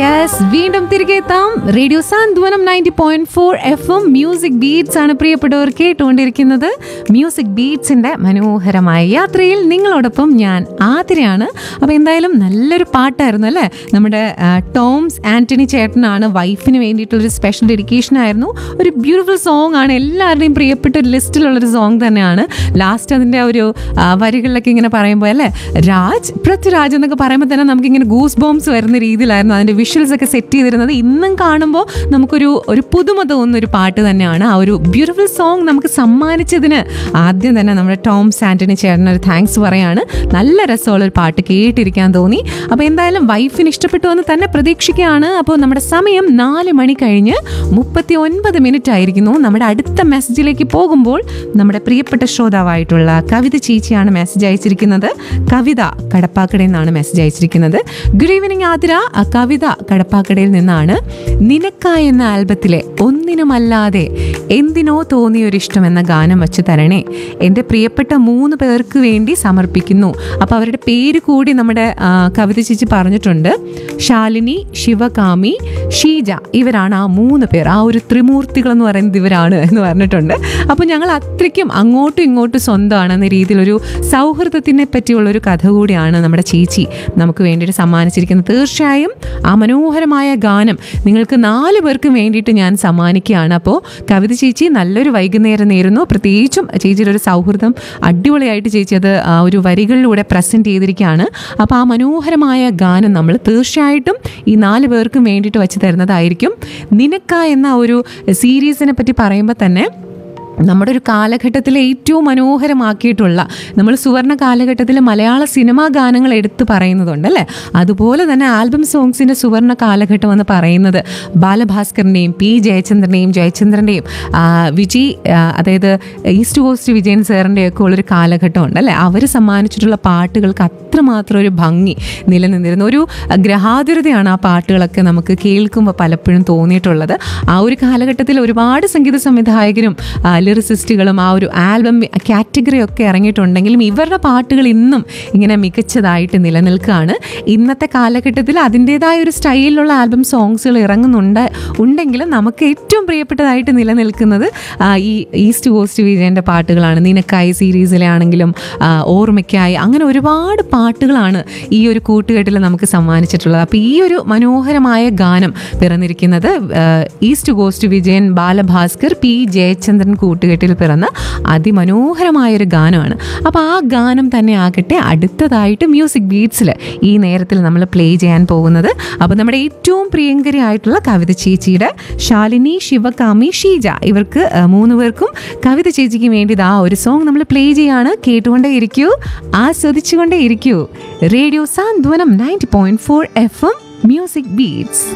yes വീണ്ടും തിരികെ എത്താം radio Santhwanam ninety point four F M music beats ആണ് പ്രിയപ്പെട്ടവർ കേട്ടുകൊണ്ടിരിക്കുന്നത് മ്യൂസിക് ബീറ്റ്സിന്റെ മനോഹരമായ യാത്രയിൽ നിങ്ങളോടൊപ്പം ഞാൻ ആതിരയാണ് അപ്പോൾ എന്തായാലും നല്ലൊരു പാട്ടായിരുന്നു അല്ലേ നമ്മുടെ ആ, ടോംസ് ആന്റണി ചേട്ടനാണ് വൈഫിന് വേണ്ടിയിട്ടുള്ളൊരു സ്പെഷ്യൽ ഡെഡിക്കേഷൻ ആയിരുന്നു ഒരു ബ്യൂട്ടിഫുൾ സോങ് ആണ് എല്ലാവരുടെയും പ്രിയപ്പെട്ട ഒരു ലിസ്റ്റിലുള്ളൊരു സോങ് തന്നെയാണ് ലാസ്റ്റ് അതിൻ്റെ ഒരു ആ, വരികളിലൊക്കെ ഇങ്ങനെ പറയുമ്പോൾ അല്ലേ രാജ് പൃഥ്വിരാജ് എന്നൊക്കെ പറയുമ്പോൾ തന്നെ നമുക്കിങ്ങനെ ഗൂസ് ബോംസ് വരുന്ന രീതിയിലായിരുന്നു അതിൻ്റെ വിഷ്വൽസ് ഒക്കെ സെറ്റ് ചെയ്തിരുന്നത് ഇന്നും കാണുമ്പോൾ നമുക്കൊരു ഒരു പുതുമ തോന്നുന്ന ഒരു പാട്ട് തന്നെയാണ് ആ ഒരു ബ്യൂട്ടിഫുൾ സോങ് നമുക്ക് സമ്മാനിച്ചതിന് ആദ്യം തന്നെ നമ്മുടെ ടോം സാന്റണി ചേട്ടന് ഒരു താങ്ക്സ് പറയാണ് നല്ല രസമുള്ള ഒരു പാട്ട് കേട്ടിരിക്കാൻ തോന്നി അപ്പോൾ എന്തായാലും വൈഫിന് ഇഷ്ടപ്പെട്ടു എന്ന് തന്നെ പ്രതീക്ഷിക്കുകയാണ് അപ്പോൾ നമ്മുടെ സമയം നാല് മണി കഴിഞ്ഞ് മുപ്പത്തി ഒൻപത് മിനിറ്റ് ആയിരിക്കുന്നു നമ്മുടെ അടുത്ത മെസ്സേജിലേക്ക് പോകുമ്പോൾ നമ്മുടെ പ്രിയപ്പെട്ട ശ്രോതാവായിട്ടുള്ള കവിത ചേച്ചിയാണ് മെസ്സേജ് അയച്ചിരിക്കുന്നത് കവിത കടപ്പാക്കടയിൽ നിന്നാണ് മെസ്സേജ് അയച്ചിരിക്കുന്നത് ഗുഡ് ഈവനിങ് ആതിര ആ കവിത കടപ്പാക്കടയിൽ നിന്നാണ് നിനക്ക എന്ന ആൽബത്തിലെ ഒന്നിനുമല്ലാതെ എന്തിനോ തോന്നിയൊരിഷ്ടം എന്ന ഗാനം വച്ച് തരണേ എൻ്റെ പ്രിയപ്പെട്ട മൂന്ന് പേർക്ക് വേണ്ടി സമർപ്പിക്കുന്നു അപ്പോൾ അവരുടെ പേര് കൂടി നമ്മുടെ ആ, കവിത ചേച്ചി പറഞ്ഞിട്ടുണ്ട് ശാലിനി ശിവകാമി ഷീജ ഇവരാണ് ആ മൂന്ന് പേർ ആ ഒരു ത്രിമൂർത്തികൾ എന്ന് പറയുന്നത് ഇവരാണ് എന്ന് പറഞ്ഞിട്ടുണ്ട് അപ്പോൾ ഞങ്ങൾ അത്രയ്ക്കും അങ്ങോട്ടും ഇങ്ങോട്ടും സ്വന്തമാണെന്ന രീതിയിലൊരു സൗഹൃദത്തിനെ പറ്റിയുള്ള ഒരു കഥ കൂടിയാണ് നമ്മുടെ ചേച്ചി നമുക്ക് വേണ്ടിയിട്ട് സമ്മാനിച്ചിരിക്കുന്നത് തീർച്ചയായും ആ മനോഹരമായ ഗാനം നിങ്ങൾക്ക് നാല് പേർക്കും വേണ്ടിയിട്ട് ഞാൻ സമ്മാനിക്കുകയാണ് അപ്പോൾ കവിത ചേച്ചി നല്ലൊരു വൈകുന്നേരം നേരുന്നു പ്രത്യേകിച്ചും ചേച്ചിയുടെ ഒരു സൗഹൃദം അടിപൊളിയായിട്ട് ചേച്ചി അത് ആ ഒരു വരികളിലൂടെ പ്രസൻറ്റ് ചെയ്തിരിക്കുകയാണ് അപ്പോൾ ആ മനോഹരമായ ഗാനം നമ്മൾ തീർച്ചയായിട്ടും ഈ നാല് പേർക്കും വേണ്ടിയിട്ട് വെച്ച് തരുന്നതായിരിക്കും നിനക്ക എന്ന ഒരു സീരീസിനെ പറ്റി പറയുമ്പോൾ തന്നെ നമ്മുടെ ഒരു കാലഘട്ടത്തിലെ ഏറ്റവും മനോഹരമാക്കിയിട്ടുള്ള നമ്മൾ സുവർണ കാലഘട്ടത്തിലെ മലയാള സിനിമാ ഗാനങ്ങൾ എടുത്തു പറയുന്നതുണ്ട് അല്ലേ അതുപോലെ തന്നെ ആൽബം സോങ്സിൻ്റെ സുവർണ കാലഘട്ടം എന്ന് പറയുന്നത് ബാലഭാസ്കറിൻ്റെയും പി ജയചന്ദ്രൻ്റെയും ജയചന്ദ്രൻ്റെയും ആ, വിജയ് ആ, അതായത് ഈസ്റ്റ് കോസ്റ്റ് വിജയൻ സാറിൻ്റെയും ഒക്കെ ഉള്ളൊരു കാലഘട്ടമുണ്ട് അല്ലേ അവർ സമ്മാനിച്ചിട്ടുള്ള പാട്ടുകൾക്ക് അത്രമാത്രം ഒരു ഭംഗി നിലനിന്നിരുന്നു ഒരു ഗ്രഹാതുരതയാണ് ആ പാട്ടുകളൊക്കെ നമുക്ക് കേൾക്കുമ്പോൾ പലപ്പോഴും തോന്നിയിട്ടുള്ളത് ആ ഒരു കാലഘട്ടത്തിൽ ഒരുപാട് സംഗീത സംവിധായകരും ആ, ലിറിസിസ്റ്റുകളും ആ ഒരു ആൽബം കാറ്റഗറി ഒക്കെ ഇറങ്ങിയിട്ടുണ്ടെങ്കിലും ഇവരുടെ പാട്ടുകൾ ഇന്നും ഇങ്ങനെ മികച്ചതായിട്ട് നിലനിൽക്കുകയാണ് ഇന്നത്തെ കാലഘട്ടത്തിൽ അതിൻ്റെതായ ഒരു സ്റ്റൈലിലുള്ള ആൽബം സോങ്സുകൾ ഇറങ്ങുന്നുണ്ട് ഉണ്ടെങ്കിലും നമുക്ക് ഏറ്റവും പ്രിയപ്പെട്ടതായിട്ട് നിലനിൽക്കുന്നത് ആ, ഈ ഈസ്റ്റ് കോസ്റ്റ് വിജയൻ്റെ പാട്ടുകളാണ് നിനക്കായി സീരീസിലെ ആണെങ്കിലും ആ, ഓർമ്മയ്ക്കായി അങ്ങനെ ഒരുപാട് പാട്ടുകളാണ് ഈ ഒരു കൂട്ടുകെട്ടിൽ നമുക്ക് സമ്മാനിച്ചിട്ടുള്ളത് അപ്പോൾ ഈ ഒരു മനോഹരമായ ഗാനം പിറന്നിരിക്കുന്നത് ആ, east coast Vijayan Balabhaskar P Jayachandran കൂട്ടുകെട്ടിൽ പിറന്ന അതിമനോഹരമായൊരു ഗാനമാണ് അപ്പോൾ ആ ഗാനം തന്നെ ആകട്ടെ അടുത്തതായിട്ട് മ്യൂസിക് ബീറ്റ്സിൽ ഈ നേരത്തിൽ നമ്മൾ പ്ലേ ചെയ്യാൻ പോകുന്നത് അപ്പോൾ നമ്മുടെ ഏറ്റവും പ്രിയങ്കരിയായിട്ടുള്ള കവിത ചേച്ചിയുടെ ശാലിനി ശിവകാമി ഷീജ ഇവർക്ക് ആ, മൂന്ന് പേർക്കും കവിത ചേച്ചിക്ക് വേണ്ടി ഇതാ ഒരു സോങ് നമ്മൾ പ്ലേ ചെയ്യാണ് കേട്ടുകൊണ്ടേ ഇരിക്കൂ ആസ്വദിച്ചുകൊണ്ടേ ഇരിക്കൂ radio Santhwanam ninety point four F M music beats